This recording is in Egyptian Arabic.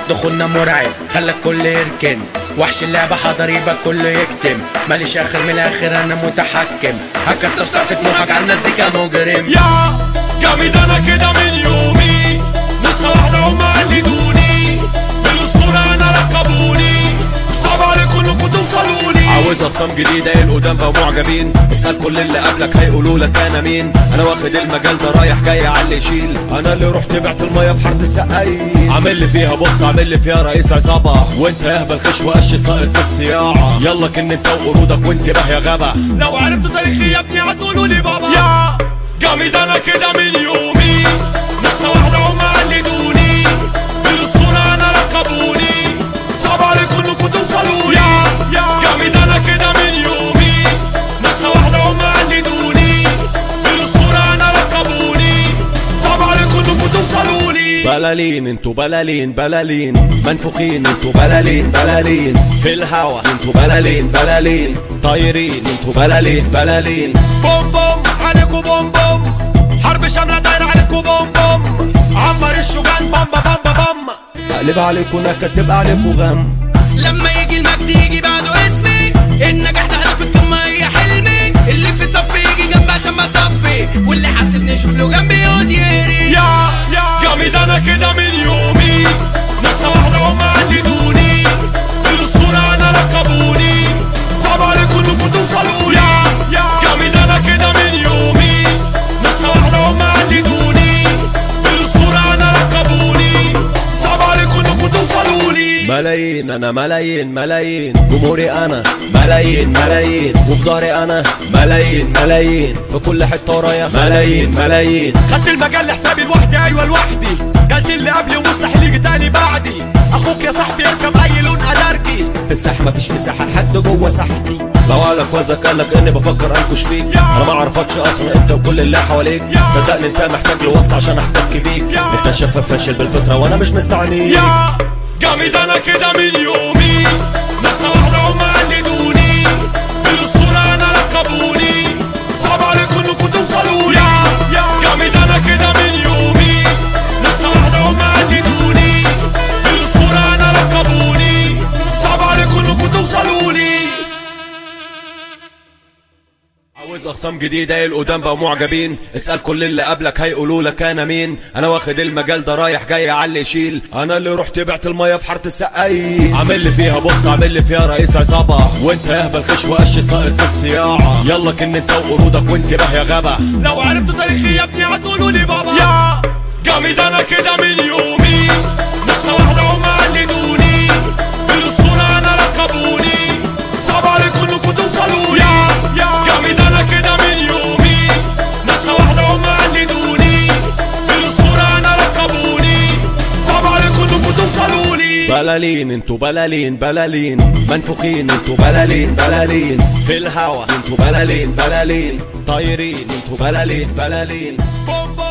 دخولنا مرعب خلى الكل يركن وحش اللعبة حضر يبقى كله يكتم ماليش اخر من الاخر انا متحكم هكسر سقف طموحك على المزيكا مجرم يا جامد انا كده من يومي نسخة واحدة هم قلدوني بالاسطورة انا ركبوني صعب عليكم انكم توصلوني عاوز اخصام جديده القدام بقوا معجبين اسال كل اللي قبلك هيقولوا لك انا مين انا واخد المجال ده رايح جاي على اللي يشيل انا اللي رحت بعت الميه في حاره السقايين عامل لي فيها بص عامل لي فيها رئيس عصابه وانت يا هبل خش وقش ساقط في الصياعه يلا كن انت وقرودك وانت باه يا غبا لو عرفتوا تاريخي يا ابني هتقولوا لي بابا يا جامد انا كده من يومي نسخة واحدة هم قلدوني بالاسطورة انا ركبوني صعب عليكم انكم توصلوني يا يا جامد انا كده من يومي نسخة واحدة هم قلدوني بالاسطورة انا ركبوني صعب عليكم انكم توصلوني بلالين انتوا بلالين بلالين منفوخين انتوا بلالين بلالين في الهوا انتوا بلالين بلالين طايرين انتوا بلالين بلالين بوم بوم عليكم بوم بوم حرب شاملة دايرة عليكم بوم بوم عمر الشجان بامبا بامبا بام اقلب عليكم نكد تبقى عليكم غم لما يجي المجد يجي بعده اسمي النجاح ده هدف القمة هي حلمي اللي في صفي يجي جنبي عشان ما صفي واللي حاسبني يشوف له جنبي يقعد يهري يا يا جامد انا كده من يومي نسخة واحدة هم قلدوني بالاسطورة انا ركبوني صعب عليكم انكم توصلوني يا يا جامد انا كده من يومي نسخة واحدة هم قلدوني بالاسطورة انا ركبوني صعب عليكم انكم توصلوني ملايين انا ملايين ملايين جمهوري انا ملايين ملايين وفي ظهري انا ملايين ملايين في كل حته ورايا ملايين ملايين خدت المجال لحسابي لوحدي ايوه لوحدي قلت اللي قبلي ومستحيل يجي تاني بعدي اخوك يا صاحبي يركب اي لون ادرجي في الساحه مفيش مساحه لحد جوه ساحتي لو قالك وزك قالك اني بفكر انكش فيك انا ما اعرفكش اصلا انت وكل اللي حواليك صدقني انت محتاج لوسط عشان احتك بيك انت شفاف فاشل بالفطره وانا مش مستعنيك يا جامد انا كده من يومي نسخة واحدة هم قلدوني بالاسطورة انا ركبوني صعب عليكم انكم توصلوني يا يا جامد انا كده من يومي نسخة واحدة هم قلدوني بالاسطورة انا ركبوني صعب عليكم انكم توصلوني عاوز اخصام جديده القدام بقوا معجبين اسال كل اللي قبلك هيقولوا لك انا مين انا واخد المجال ده رايح جاي على اللي يشيل انا اللي رحت بعت الميه في حاره السقايين عامل لي فيها بص عامل لي فيها رئيس عصابه وانت يا هبل خش وقش ساقط في الصياعه يلا كن انت وقرودك وانت باه يا غبا لو عرفتوا تاريخي يا ابني هتقولوا لي بابا يا جامد انا كده من يومي نسخة واحدة هم قلدوني بالاسطورة انا ركبوني صعب عليكم انكم توصلوني يا يا جامد انا كده من يومي نسخة واحدة هم قلدوني بالاسطورة انا ركبوني صعب عليكم انكم توصلوني بلالين انتوا بلالين بلالين منفوخين انتوا بلالين بلالين في الهوا انتوا بلالين بلالين طايرين انتوا بلالين بلالين بوم بوم